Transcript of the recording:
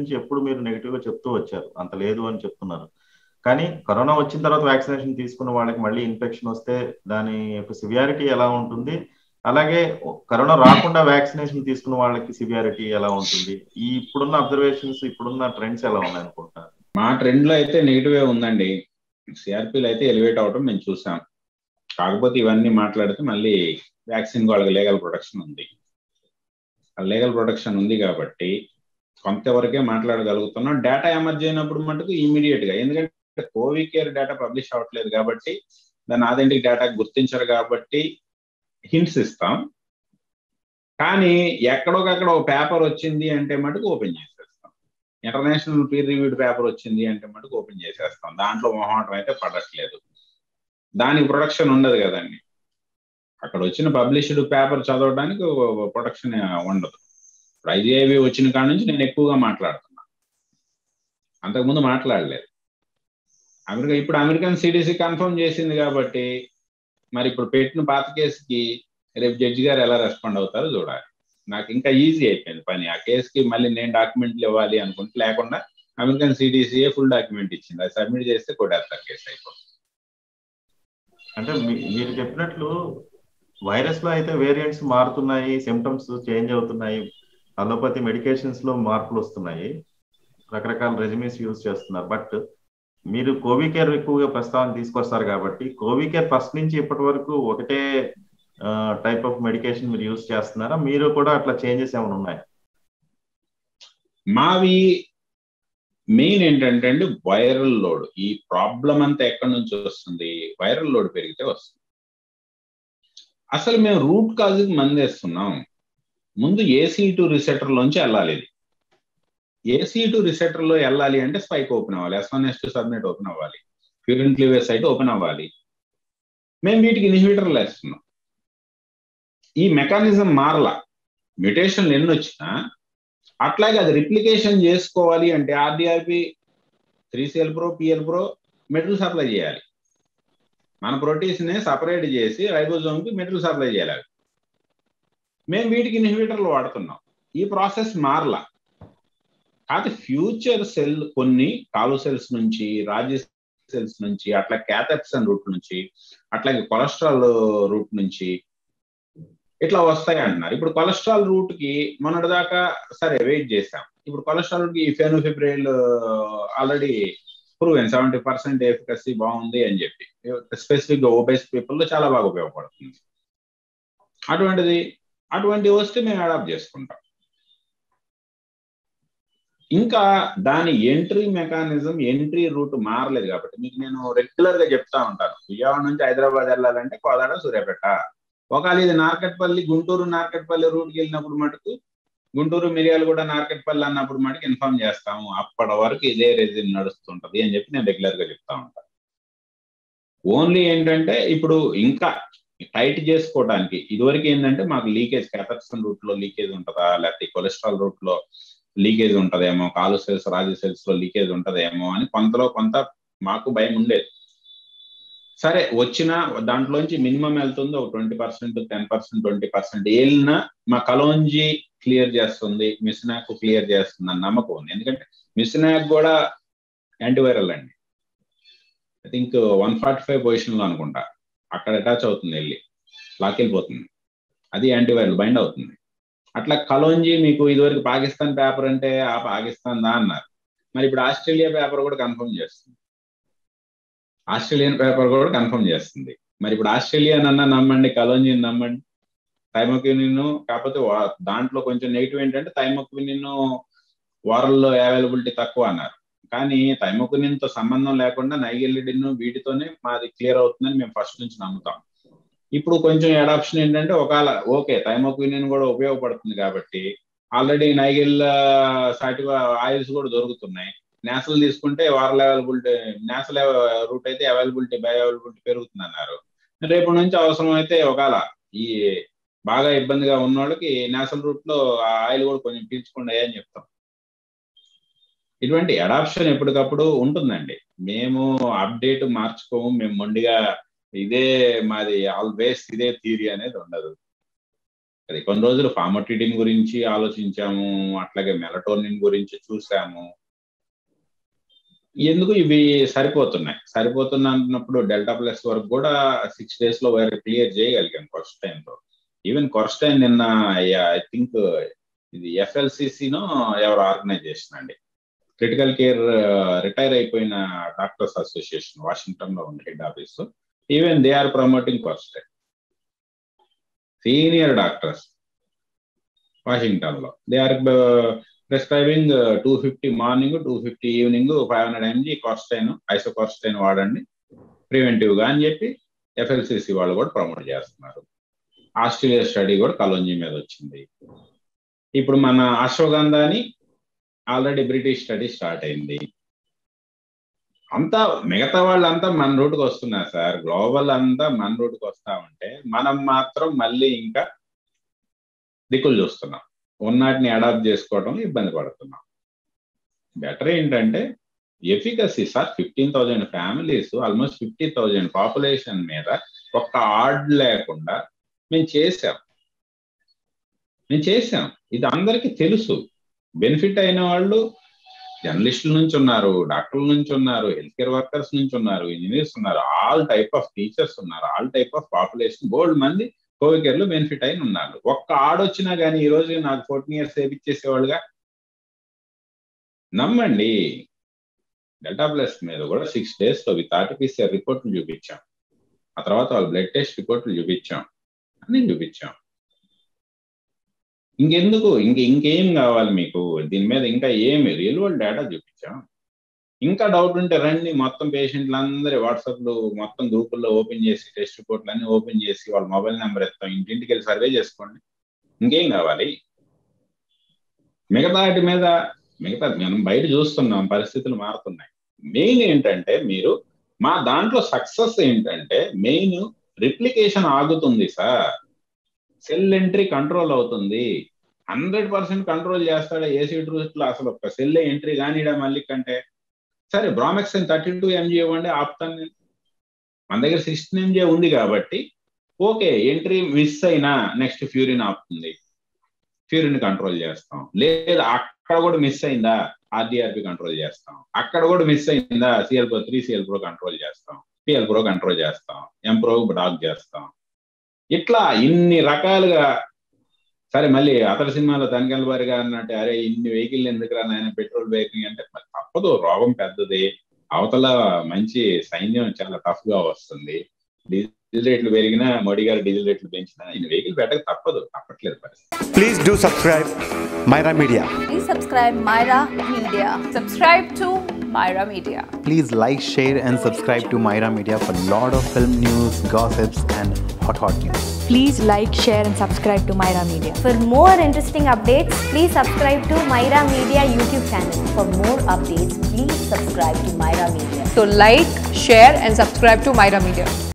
నుంచి ఎప్పుడు మీరు నెగిటివ్ గా చెప్తూ వచ్చారు అంత లేదు అని చెప్తున్నారు కానీ కరోనా వచ్చిన తర్వాత వ్యాక్సినేషన్ తీసుకున్న వాళ్ళకి మళ్ళీ ఇన్ఫెక్షన్ వస్తే దాని యొక్క సివియారిటీ ఎలా ఉంటుంది అలాగే కరోనా రాకుండా వ్యాక్సినేషన్ తీసుకున్న వాళ్ళకి సివియారిటీ ఎలా ఉంటుంది ఈ ఇప్పుడున్న అబ్జర్వేషన్స్ ఇప్పుడున్న ట్రెండ్స్ ఎలా ఉన్నాయి అనుకుంటున్నారు మా ట్రెండ్ లో అయితే నెగిటివ్ ఉందండి సిఆర్పీలు అయితే ఎలివేట్ అవడం మేము చూసాం కాకపోతే ఇవన్నీ మాట్లాడితే మళ్ళీ వ్యాక్సిన్ వాళ్ళకి లీగల్ ప్రొటెక్షన్ ఉంది లీగల్ ప్రొటెక్షన్ ఉంది కాబట్టి కొంతవరకే మాట్లాడగలుగుతున్నాం డేటా ఎమర్జ్ అయినప్పుడు మటుకు ఇమీడియట్ గా ఎందుకంటే కోవిడ్ కేర్ డేటా పబ్లిష్ అవ్వట్లేదు కాబట్టి దాని ఆథెంటిక్ డేటా గుర్తించరు కాబట్టి హింట్స్ ఇస్తాం కానీ ఎక్కడొకక్కడ ఒక పేపర్ వచ్చింది అంటే మటుకు ఓపెన్ చేసేస్తాం ఇంటర్నేషనల్ పీర్ రివ్యూడ్ పేపర్ వచ్చింది అంటే మటుకు ఓపెన్ చేసేస్తాం దాంట్లో మొహమాటం అయితే పడట్లేదు దానికి ప్రొడక్షన్ ఉండదు కదండి అక్కడ వచ్చిన పబ్లిష్డ్ పేపర్ చదవడానికి ప్రొడక్షన్ ఉండదు ఇప్పుడు ఐజీఐవి వచ్చిన కాడ నుంచి నేను ఎక్కువగా మాట్లాడుతున్నా అంతకుముందు మాట్లాడలేదు అమెరికా ఇప్పుడు అమెరికన్ సిడిసి కన్ఫర్మ్ చేసింది కాబట్టి మరి ఇప్పుడు పెట్టిన పాత కేసుకి రేపు జడ్జి గారు ఎలా రెస్పాండ్ అవుతారో చూడాలి నాకు ఇంకా ఈజీ అయిపోయింది పని ఆ కేసుకి మళ్ళీ నేను డాక్యుమెంట్లు ఇవ్వాలి అనుకుంటే లేకుండా అమెరికన్ సిడిసిఏ ఫుల్ డాక్యుమెంట్ ఇచ్చింది అది సబ్మిట్ చేస్తే కొట్టేస్తారు కేసు అయిపోతుంది అంటే మీరు చెప్పినట్లు వైరస్ లో అయితే వేరియంట్స్ మారుతున్నాయి సిమ్టమ్స్ చేంజ్ అవుతున్నాయి అలోపతి మెడికేషన్స్ లో మార్పులు వస్తున్నాయి రకరకాల రెజిమీస్ యూజ్ చేస్తున్నారు బట్ మీరు కోవి కేర్ ఎక్కువగా ప్రస్తావన తీసుకొస్తారు కాబట్టి కోవి కేర్ ఫస్ట్ నుంచి ఇప్పటి వరకు ఒకటే టైప్ ఆఫ్ మెడికేషన్ మీరు యూజ్ చేస్తున్నారా మీరు కూడా అట్లా చేంజెస్ ఏమైనా ఉన్నాయా మావి మెయిన్ ఏంటంటే అండి వైరల్ లోడ్ ఈ ప్రాబ్లం అంతా ఎక్కడి నుంచి వస్తుంది వైరల్ లోడ్ పెరిగితే వస్తుంది అసలు మేము రూట్ కాజ్కి మందేస్తున్నాం ముందు ఏసీ టు రిసెప్టర్ లోంచి వెళ్ళాలి ఇది ఏసీ టు రిసెప్టర్ లో వెళ్ళాలి అంటే స్పైక్ ఓపెన్ అవ్వాలి S one S two subunit open అవ్వాలి ఫ్యూరిన్ క్లీవేజ్ సైట్ ఓపెన్ అవ్వాలి మేము వీటికి ఇన్హిబిటర్లు వేస్తున్నాం ఈ మెకానిజం మారలా మ్యుటేషన్లు ఎన్ని వచ్చినా అట్లాగే అది రిప్లికేషన్ చేసుకోవాలి అంటే RDRP three CL pro PL pro metal supply చేయాలి మన ప్రోటీన్స్ ని సపరేట్ చేసి రైబోజోమ్ కి మెటల్ సప్లై చేయాలి మేము వీటికి ఇన్హిబిటర్లు వాడుతున్నాం ఈ ప్రాసెస్ మారలా కాదు ఫ్యూచర్ సెల్ కొన్ని కాలు సెల్స్ నుంచి రాజీ సెల్స్ నుంచి అట్లా క్యాథెప్సన్ రూట్ నుంచి అట్లాగే కొలెస్ట్రాల్ రూట్ నుంచి ఇట్లా వస్తాయి అంటున్నారు ఇప్పుడు కొలెస్ట్రాల్ రూట్ కి మొన్నటి దాకా సరే వెయిట్ చేసాం ఇప్పుడు కొలెస్ట్రాల్ రూట్ కి fenofibrate already proven seventy percent efficacy బాగుంది అని చెప్పి స్పెసిఫిక్ గా ఓబేస్ పీపుల్ లో చాలా బాగా ఉపయోగపడుతుంది అటువంటిది అటువంటి వస్తే మేము అడాప్ట్ చేసుకుంటాం ఇంకా దాని ఎంట్రీ మెకానిజం ఎంట్రీ రూట్ మారలేదు కాబట్టి మీకు నేను రెగ్యులర్ గా చెప్తా ఉంటాను విజయవాడ నుంచి హైదరాబాద్ వెళ్ళాలంటే కోదాడ సూర్యాపేట ఒకవేళ ఇది నార్కట్పల్లి గుంటూరు నార్కట్పల్లి రూట్కి వెళ్ళినప్పుడు మటుకు గుంటూరు మిరియాలు కూడా నార్కట్పల్లి అన్నప్పుడు మటుకు ఇన్ఫార్మ్ చేస్తాము అప్పటి వరకు ఇదే రెజిమ్ నడుస్తుంటది అని చెప్పి నేను రెగ్యులర్ గా చెప్తా ఉంటాను ఓన్లీ ఏంటంటే ఇప్పుడు ఇంకా టైట్ చేసుకోవడానికి ఇదివరకు ఏంటంటే మాకు లీకేజ్ క్యాథప్సన్ రూట్ లో లీకేజ్ ఉంటుందా లేకపోతే కొలెస్ట్రాల్ రూట్ లో లీకేజ్ ఉంటదేమో కాలు సెల్స్ రాజు సెల్స్ లో లీకేజ్ ఉంటదేమో అని కొంతలో కొంత మాకు భయం ఉండేది సరే వచ్చిన దాంట్లోంచి మినిమం వెళ్తుంది ఒక twenty percent ten percent twenty percent వెళ్ళినా మా కలోంజీ క్లియర్ చేస్తుంది మిస్నాక్ క్లియర్ చేస్తుంది అని నమ్మకం ఉంది ఎందుకంటే మిస్నాక్ కూడా యాంటీవైరల్ అండి I think one forty five position లో అనుకుంటా అక్కడ అటాచ్ అవుతుంది వెళ్ళి లాక్ వెళ్ళిపోతుంది అది యాంటీవైరల్ బైండ్ అవుతుంది అట్లా కలోంజీ మీకు ఇదివరకు పాకిస్తాన్ పేపర్ అంటే ఆ పాకిస్తాన్ దా అన్నారు మరి ఇప్పుడు ఆస్ట్రేలియా పేపర్ కూడా కన్ఫర్మ్ చేస్తుంది ఆస్ట్రేలియన్ పేపర్ కూడా కన్ఫర్మ్ చేస్తుంది మరి ఇప్పుడు ఆస్ట్రేలియన్ అన్న నమ్మండి కలోంజిని నమ్మండి థైమోక్వినిన్ కాకపోతే దాంట్లో కొంచెం నెగిటివ్ ఏంటంటే థైమోక్వినిన్ వారల్లో అవైలబిలిటీ తక్కువ అన్నారు కానీ థైమోక్వినిన్ తో సంబంధం లేకుండా నైగెల్లిడిన్ వీటితోనే మాది క్లియర్ అవుతుందని మేము ఫస్ట్ నుంచి నమ్ముతాం ఇప్పుడు కొంచెం అడాప్షన్ ఏంటంటే ఒకవేళ ఓకే థైమోక్వినిన్ కూడా ఉపయోగపడుతుంది కాబట్టి ఆల్రెడీ నైగిల్ సాటివా ఆయిల్స్ కూడా దొరుకుతున్నాయి నేషనల్ తీసుకుంటే వారల్ అవైలబిలిటీ నేషనల్ రూట్ అయితే అవైలబిలిటీ బై అవైలబిలిటీ పెరుగుతుంది అన్నారు రేపటి నుంచి అవసరం అయితే ఒకవేళ ఈ బాగా ఇబ్బందిగా ఉన్న వాళ్ళకి నేషనల్ రూట్ లో ఆయిల్ కూడా కొంచెం పీల్చుకోండి అని చెప్తాం ఇటువంటి అడాప్షన్ ఎప్పటికప్పుడు ఉంటుందండి మేము అప్డేట్ మార్చుకోము మేము మొండిగా ఇదే మాది ఆల్వేస్ ఇదే థీరీ అనేది ఉండదు అది కొన్ని రోజులు ఫార్మటిడిన్ గురించి ఆలోచించాము అట్లాగే మెలటోనిన్ గురించి చూసాము ఎందుకు ఇవి సరిపోతున్నాయి సరిపోతున్నప్పుడు డెల్టా ప్లస్ వరకు కూడా సిక్స్ డేస్ లో వైర్ క్లియర్ చేయగలిగాం కొర్స్టైన్ తో ఈవెన్ కొర్స్టైన్ నిన్న ఐ థింక్ ఇది ఎఫ్ఎల్సిసినో ఎవరు ఆర్గనైజేషన్ అండి క్రిటికల్ కేర్ రిటైర్ అయిపోయిన డాక్టర్స్ అసోసియేషన్ వాషింగ్టన్ లో ఉంది head office even they are promoting quercetin senior doctors Washington లో they are prescribing two fifty morning two fifty evening five hundred MG quercetin isoquercetin వాడండి preventive గా అని చెప్పి ఎఫ్ఎల్సిసి వాళ్ళు కూడా ప్రమోట్ చేస్తున్నారు ఆస్ట్రేలియా స్టడీ కూడా కలోంజీ మీద వచ్చింది ఇప్పుడు మన అశ్వగంధాని ఆల్రెడీ బ్రిటిష్ స్టడీ స్టార్ట్ అయింది అంతా మిగతా వాళ్ళంతా మన రూట్కి వస్తున్నారు సార్ గ్లోబల్ అంతా మన రూట్కి వస్తా ఉంటే మనం మాత్రం మళ్ళీ ఇంకా దిక్కులు చూస్తున్నాం ఉన్నటిని అడాప్ట్ చేసుకోవడం ఇబ్బంది పడుతున్నాం బెటర్ ఏంటంటే efficacy sir fifteen thousand families almost fifty thousand population మీద ఒక్క ఆర్డ్ లేకుండా మేము చేసాం మేము చేసాం ఇది అందరికీ తెలుసు బెనిఫిట్ అయిన వాళ్ళు జర్నలిస్టుల నుంచి ఉన్నారు డాక్టర్ల నుంచి ఉన్నారు హెల్త్ కేర్ వర్కర్స్ నుంచి ఉన్నారు ఇంజనీర్స్ ఉన్నారు ఆల్ టైప్ ఆఫ్ టీచర్స్ ఉన్నారు all type of population gold మంది కోవిడ్ కేర్ లో బెనిఫిట్ అయిన ఉన్నారు ఒక్క ఆడొచ్చినా కానీ ఈ రోజు నాకు ఫోర్టీన్ ఇయర్స్ వేపించేసేవాళ్ళుగా నమ్మండి డెల్టా ప్లస్ మీద కూడా సిక్స్ డేస్ లో విత్ ఆర్టిఫిషియల్ రిపోర్ట్లు చూపించాం ఆ తర్వాత వాళ్ళు బ్లడ్ టెస్ట్ రిపోర్ట్లు చూపించాం అన్ని చూపించాం ఇంకెందుకు ఇంక ఇంకేం కావాలి మీకు దీని మీద ఇంకా ఏమి రియల్ వరల్డ్ డేటా చూపించాం ఇంకా డౌట్ ఉంటే రండి మొత్తం పేషెంట్లు అందరి వాట్సాప్లు మొత్తం గ్రూపుల్లో ఓపెన్ చేసి టెస్ట్ రిపోర్ట్లు అన్ని ఓపెన్ చేసి వాళ్ళ మొబైల్ నెంబర్ ఇస్తాం ఇంటింటికి వెళ్ళి సర్వే చేసుకోండి ఇంకేం కావాలి మిగతా వాటి మీద మిగతా మనం బయట చూస్తున్నాం పరిస్థితులు మారుతున్నాయి మెయిన్ ఏంటంటే మీరు మా దాంట్లో సక్సెస్ ఏంటంటే మెయిన్ రిప్లికేషన్ ఆగుతుంది సార్ సెల్ ఎంట్రీ కంట్రోల్ అవుతుంది హండ్రెడ్ పర్సెంట్ కంట్రోల్ చేస్తాడా ఏసీ రూట్ లో అసలు ఒక్క సెల్ ఎంట్రీ కానిడా మళ్ళీ కంటే సరే బ్రామెక్సిన్ థర్టీ టూ ఎంజీ ఇవ్వండి ఆపుతాను నేను మన దగ్గర సిక్స్టీన్ ఎంజీ ఉంది కాబట్టి ఓకే ఎంట్రీ మిస్ అయినా నెక్స్ట్ ఫ్యూరిన్ ఆపుతుంది ఫ్యూరిన్ కంట్రోల్ చేస్తాం లేదా అక్కడ కూడా మిస్ అయిందా ఆర్డిఆర్పి కంట్రోల్ చేస్తాం అక్కడ కూడా మిస్ అయిందా CL pro three CL pro control చేస్తాం పిఎల్ ప్రో కంట్రోల్ చేస్తాం ఎం ప్రో డాక్ చేస్తాం ఇట్లా ఇన్ని రకాలుగా సరే మళ్ళీ అతడి సినిమాలో తనికెళ్ళ బారిగా అన్నట్టు అరే ఇన్ని వెహికల్ ఎందుకురా నాయన పెట్రోల్ వెహికల్ అంటే మరి తప్పదు రోగం పెద్దది అవతల మంచి సైన్యం చాలా టఫ్ గా వస్తుంది డీజిల్ రేట్లు పెరిగినా మోడీ గారు డీజిల్ రేట్లు పెంచినా ఇన్ని వెహికల్ పెట్టక తప్పదు తప్పట్లేదు పరిస్థితి Please do subscribe Myra Media. Please subscribe Myra Media. Subscribe to Myra Media. Please like, share, and subscribe to Myra Media for lot of film news, gossips, and hot hot news. Please like, share, and subscribe to Myra Media. For more interesting updates, please subscribe to Myra Media YouTube channel. For more updates, please subscribe to Myra Media. So like, share and subscribe to Myra Media.